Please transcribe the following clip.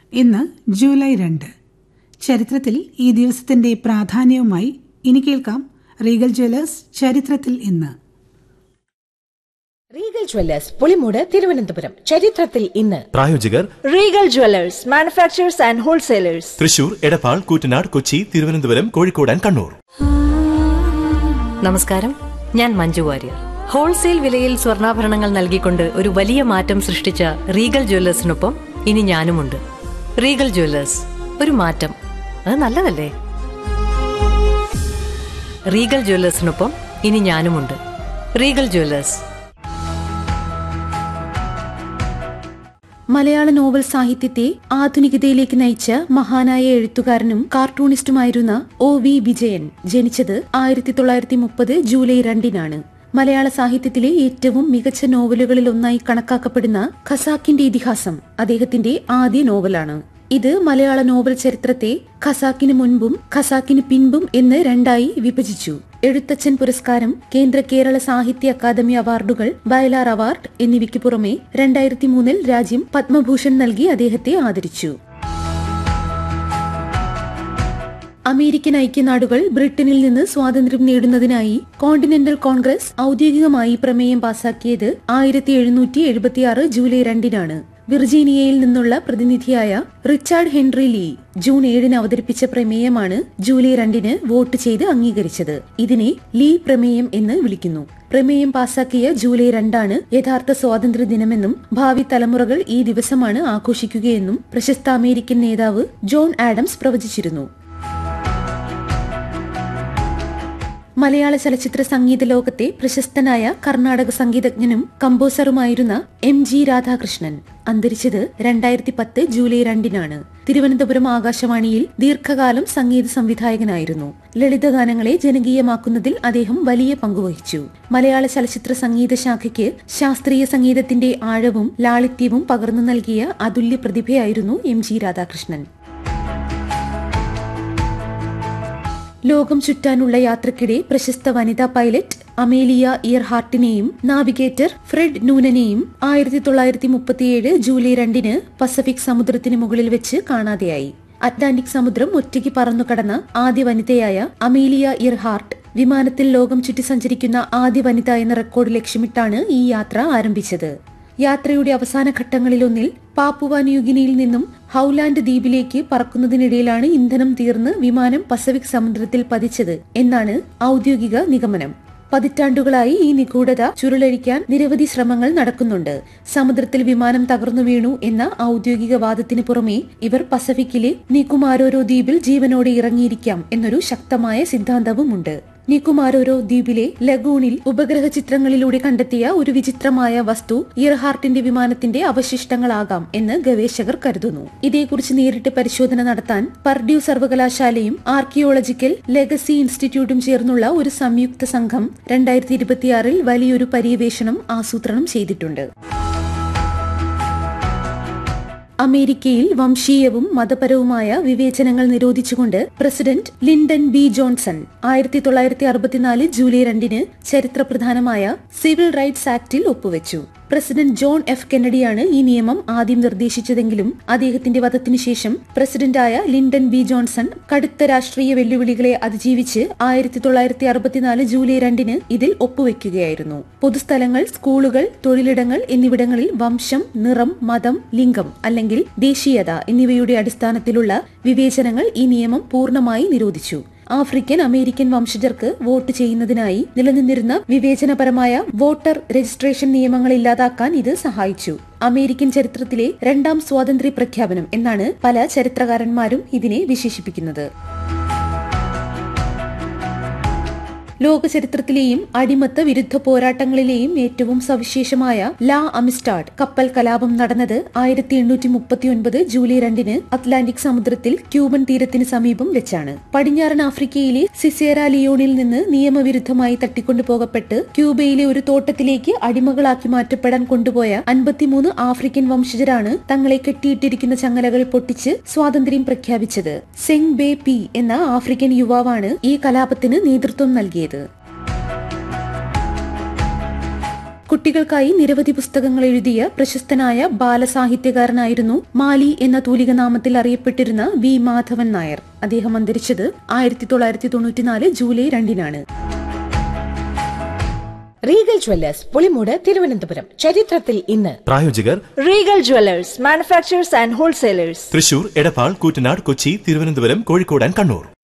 ഇന്ന് ജൂലൈ രണ്ട് ചരിത്രത്തിൽ ഈ ദിവസത്തിന്റെ പ്രാധാന്യവുമായി ഇനി കേൾക്കാം റീഗൽ ജ്വല്ലേഴ്സ് ചരിത്രത്തിൽ ഇന്ന് റീഗൽ ജ്വല്ലേഴ്സ് പുളിമൂട് തിരുവനന്തപുരം ചരിത്രത്തിൽ ഇന്ന് പ്രായോജകർ Regal Jewellers manufacturers and wholesalers Thrissur Edappal Koottanad Kochi Thiruvananthapuram Kozhikode and Kannur നമസ്കാരം ഞാൻ മഞ്ജു വാര്യർ ഹോൾസെയിൽ വിലയിൽ സ്വർണ്ണാഭരണങ്ങൾ നൽകിക്കൊണ്ട് ഒരു വലിയ മാറ്റം സൃഷ്ടിച്ച റീഗൽ ജ്വല്ലേഴ്സിനൊപ്പം ഇനി ഞാനുമുണ്ട് റീഗൽ ജ്വല്ലേഴ്സ് ഒരു മാറ്റം അത് നല്ലതല്ലേ റീഗൽ ജ്വല്ലേഴ്സിനൊപ്പം ഇനി ഞാനുമുണ്ട് റീഗൽ ജ്വല്ലേഴ്സ് മലയാള നോവൽ സാഹിത്യത്തെ ആധുനികതയിലേക്ക് നയിച്ച മഹാനായ എഴുത്തുകാരനും കാർട്ടൂണിസ്റ്റുമായിരുന്ന ഒ വി വിജയൻ ജനിച്ചത് ആയിരത്തി തൊള്ളായിരത്തി മുപ്പത് ജൂലൈ രണ്ടിനാണ് മലയാള സാഹിത്യത്തിലെ ഏറ്റവും മികച്ച നോവലുകളിൽ ഒന്നായി കണക്കാക്കപ്പെടുന്ന ഖസാക്കിന്റെ ഇതിഹാസം അദ്ദേഹത്തിന്റെ ആദ്യ നോവലാണ് ഇത് മലയാള നോവൽ ചരിത്രത്തെ ഖസാക്കിന് മുൻപും ഖസാക്കിന് പിൻപും എന്ന് രണ്ടായി വിഭജിച്ചു എഴുത്തച്ഛൻ പുരസ്കാരം കേന്ദ്ര കേരള സാഹിത്യ അക്കാദമി അവാർഡുകൾ വയലാർ അവാർഡ് എന്നിവയ്ക്ക് പുറമെ രണ്ടായിരത്തി മൂന്നിൽ രാജ്യം പത്മഭൂഷൺ നൽകി അദ്ദേഹത്തെ ആദരിച്ചു അമേരിക്കൻ ഐക്യനാടുകൾ ബ്രിട്ടനിൽ നിന്ന് സ്വാതന്ത്ര്യം നേടുന്നതിനായി കോണ്ടിനെന്റൽ കോൺഗ്രസ് ഔദ്യോഗികമായി പ്രമേയം പാസാക്കിയത് ആയിരത്തി എഴുന്നൂറ്റി എഴുപത്തിയാറ് ജൂലൈ രണ്ടിനാണ് വിർജീനിയയിൽ നിന്നുള്ള പ്രതിനിധിയായ റിച്ചാർഡ് ഹെൻറി ലീ ജൂൺ ഏഴിന് അവതരിപ്പിച്ച പ്രമേയമാണ് ജൂലൈ രണ്ടിന് വോട്ട് ചെയ്ത് അംഗീകരിച്ചത് ഇതിനെ ലീ പ്രമേയം എന്ന് വിളിക്കുന്നു പ്രമേയം പാസാക്കിയ ജൂലൈ രണ്ടാണ് യഥാർത്ഥ സ്വാതന്ത്ര്യ ദിനമെന്നും ഭാവി തലമുറകൾ ഈ ദിവസമാണ് ആഘോഷിക്കുകയെന്നും പ്രശസ്ത അമേരിക്കൻ നേതാവ് ജോൺ ആഡംസ് പ്രവചിച്ചിരുന്നു മലയാള ചലച്ചിത്ര സംഗീത ലോകത്തെ പ്രശസ്തനായ കർണാടക സംഗീതജ്ഞനും കമ്പോസറുമായിരുന്ന എം ജി രാധാകൃഷ്ണൻ അന്തരിച്ചത് രണ്ടായിരത്തി പത്ത് ജൂലൈ രണ്ടിനാണ് തിരുവനന്തപുരം ആകാശവാണിയിൽ ദീർഘകാലം സംഗീത സംവിധായകനായിരുന്നു ലളിതഗാനങ്ങളെ ജനകീയമാക്കുന്നതിൽ അദ്ദേഹം വലിയ പങ്കുവഹിച്ചു മലയാള ചലച്ചിത്ര സംഗീത ശാഖയ്ക്ക് ശാസ്ത്രീയ സംഗീതത്തിന്റെ ആഴവും ലാളിത്യവും പകർന്നു നൽകിയ അതുല്യ പ്രതിഭയായിരുന്നു എം ജി രാധാകൃഷ്ണൻ ലോകം ചുറ്റാനുള്ള യാത്രക്കിടെ പ്രശസ്ത വനിതാ പൈലറ്റ് അമേലിയ ഇയർഹാർട്ടിനെയും നാവിഗേറ്റർ ഫ്രെഡ് നൂനനെയും ആയിരത്തി തൊള്ളായിരത്തി മുപ്പത്തിയേഴ് ജൂലൈ രണ്ടിന് പസഫിക് സമുദ്രത്തിന് മുകളിൽ വെച്ച് കാണാതെയായി അറ്റ്ലാന്റിക് സമുദ്രം ഒറ്റയ്ക്ക് പറന്നു കടന്ന ആദ്യ വനിതയായ അമേലിയ ഇയർഹാർട്ട് വിമാനത്തിൽ ലോകം ചുറ്റി സഞ്ചരിക്കുന്ന ആദ്യ വനിത എന്ന റെക്കോർഡ് ലക്ഷ്യമിട്ടാണ് ഈ യാത്ര ആരംഭിച്ചത് യാത്രയുടെ അവസാന ഘട്ടങ്ങളിലൊന്നിൽ പാപ്പുവ ന്യൂഗിനിയിൽ നിന്നും ഹൌലാൻഡ് ദ്വീപിലേക്ക് പറക്കുന്നതിനിടയിലാണ് ഇന്ധനം തീർന്ന് വിമാനം പസഫിക് സമുദ്രത്തിൽ പതിച്ചത് എന്നാണ് ഔദ്യോഗിക നിഗമനം പതിറ്റാണ്ടുകളായി ഈ നിഗൂഢത ചുരുളഴിക്കാൻ നിരവധി ശ്രമങ്ങൾ നടക്കുന്നുണ്ട് സമുദ്രത്തിൽ വിമാനം തകർന്നു വീണു എന്ന ഔദ്യോഗിക വാദത്തിന് പുറമെ ഇവർ പസഫിക്കിലെ നിക്കുമാരോരോ ദ്വീപിൽ ജീവനോടെ ഇറങ്ങിയിരിക്കാം എന്നൊരു ശക്തമായ സിദ്ധാന്തവുമുണ്ട് നിക്കുമാരോരോ ദ്വീപിലെ ലഗൂണിൽ ഉപഗ്രഹ ചിത്രങ്ങളിലൂടെ കണ്ടെത്തിയ ഒരു വിചിത്രമായ വസ്തു ഇയർഹാർട്ടിന്റെ വിമാനത്തിന്റെ അവശിഷ്ടങ്ങളാകാം എന്ന് ഗവേഷകർ കരുതുന്നു ഇതേക്കുറിച്ച് നേരിട്ട് പരിശോധന നടത്താൻ പർഡ്യൂ സർവകലാശാലയും ആർക്കിയോളജിക്കൽ ലെഗസി ഇൻസ്റ്റിറ്റ്യൂട്ടും ചേർന്നുള്ള ഒരു സംയുക്ത സംഘം രണ്ടായിരത്തി ഇരുപത്തിയാറിൽ വലിയൊരു പര്യവേഷണം ആസൂത്രണം ചെയ്തിട്ടുണ്ട് അമേരിക്കയിൽ വംശീയവും മതപരവുമായ വിവേചനങ്ങൾ നിരോധിച്ചുകൊണ്ട് പ്രസിഡന്റ് ലിൻഡൻ ബി ജോൺസൺ ആയിരത്തി തൊള്ളായിരത്തി അറുപത്തിനാല് ജൂലൈ രണ്ടിന് ചരിത്രപ്രധാനമായ സിവിൽ റൈറ്റ്സ് ആക്ടിൽ ഒപ്പുവെച്ചു പ്രസിഡന്റ് ജോൺ എഫ് കെന്നഡിയാണ് ഈ നിയമം ആദ്യം നിർദ്ദേശിച്ചതെങ്കിലും അദ്ദേഹത്തിന്റെ വധത്തിനു ശേഷം പ്രസിഡന്റായ ലിൻഡൻ ബി ജോൺസൺ കടുത്ത രാഷ്ട്രീയ വെല്ലുവിളികളെ അതിജീവിച്ച് ആയിരത്തി തൊള്ളായിരത്തി അറുപത്തിനാല് ജൂലൈ രണ്ടിന് ഇതിൽ ഒപ്പുവെക്കുകയായിരുന്നു പൊതുസ്ഥലങ്ങൾ സ്കൂളുകൾ തൊഴിലിടങ്ങൾ എന്നിവിടങ്ങളിൽ വംശം നിറം മതം ലിംഗം അല്ലെങ്കിൽ ദേശീയത എന്നിവയുടെ അടിസ്ഥാനത്തിലുള്ള വിവേചനങ്ങൾ ഈ നിയമം പൂർണ്ണമായി നിരോധിച്ചു ആഫ്രിക്കൻ അമേരിക്കൻ വംശജർക്ക് വോട്ട് ചെയ്യുന്നതിനായി നിലനിന്നിരുന്ന വിവേചനപരമായ വോട്ടർ രജിസ്ട്രേഷൻ നിയമങ്ങൾ ഇല്ലാതാക്കാൻ ഇത് സഹായിച്ചു അമേരിക്കൻ ചരിത്രത്തിലെ രണ്ടാം സ്വാതന്ത്ര്യ പ്രഖ്യാപനം എന്നാണ് പല ചരിത്രകാരന്മാരും ഇതിനെ വിശേഷിപ്പിക്കുന്നത് ലോക ചരിത്രത്തിലെയും അടിമത്ത വിരുദ്ധ പോരാട്ടങ്ങളിലെയും ഏറ്റവും സവിശേഷമായ ലാ അമിസ്റ്റാഡ് കപ്പൽ കലാപം നടന്നത് ആയിരത്തി എണ്ണൂറ്റി മുപ്പത്തി ഒൻപത് ജൂലൈ രണ്ടിന് അറ്റ്ലാന്റിക് സമുദ്രത്തിൽ ക്യൂബൻ തീരത്തിന് സമീപം വെച്ചാണ് പടിഞ്ഞാറൻ ആഫ്രിക്കയിലെ സിസേറ ലിയോണിൽ നിന്ന് നിയമവിരുദ്ധമായി തട്ടിക്കൊണ്ടുപോകപ്പെട്ട് ക്യൂബയിലെ ഒരു തോട്ടത്തിലേക്ക് അടിമകളാക്കി മാറ്റപ്പെടാൻ കൊണ്ടുപോയ അൻപത്തിമൂന്ന് ആഫ്രിക്കൻ വംശജരാണ് തങ്ങളെ കെട്ടിയിട്ടിരിക്കുന്ന ചങ്ങലകൾ പൊട്ടിച്ച് സ്വാതന്ത്ര്യം പ്രഖ്യാപിച്ചത് സെങ് ബേ പി എന്ന ആഫ്രിക്കൻ യുവാവാണ് ഈ കലാപത്തിന് നേതൃത്വം നൽകിയത് കുട്ടികൾക്കായി നിരവധി പുസ്തകങ്ങൾ എഴുതിയ പ്രശസ്തനായ ബാലസാഹിത്യകാരനായിരുന്നു മാലി എന്ന തൂലികനാമത്തിൽ അറിയപ്പെട്ടിരുന്ന വി മാധവൻ നായർ അദ്ദേഹം അന്തരിച്ചത് ആയിരത്തി തൊള്ളായിരത്തി തൊണ്ണൂറ്റിനാല് ജൂലൈ രണ്ടിനാണ് റീഗൽ ജ്വല്ലേഴ്സ് പുളിമൂട് തിരുവനന്തപുരം ചരിത്രത്തിൽ ഇന്ന് പ്രായോജകർ Regal Jewelers, manufacturers and wholesalers. Thrissur Edappal Koottanad Kochi Thiruvananthapuram Kozhikode and Kannur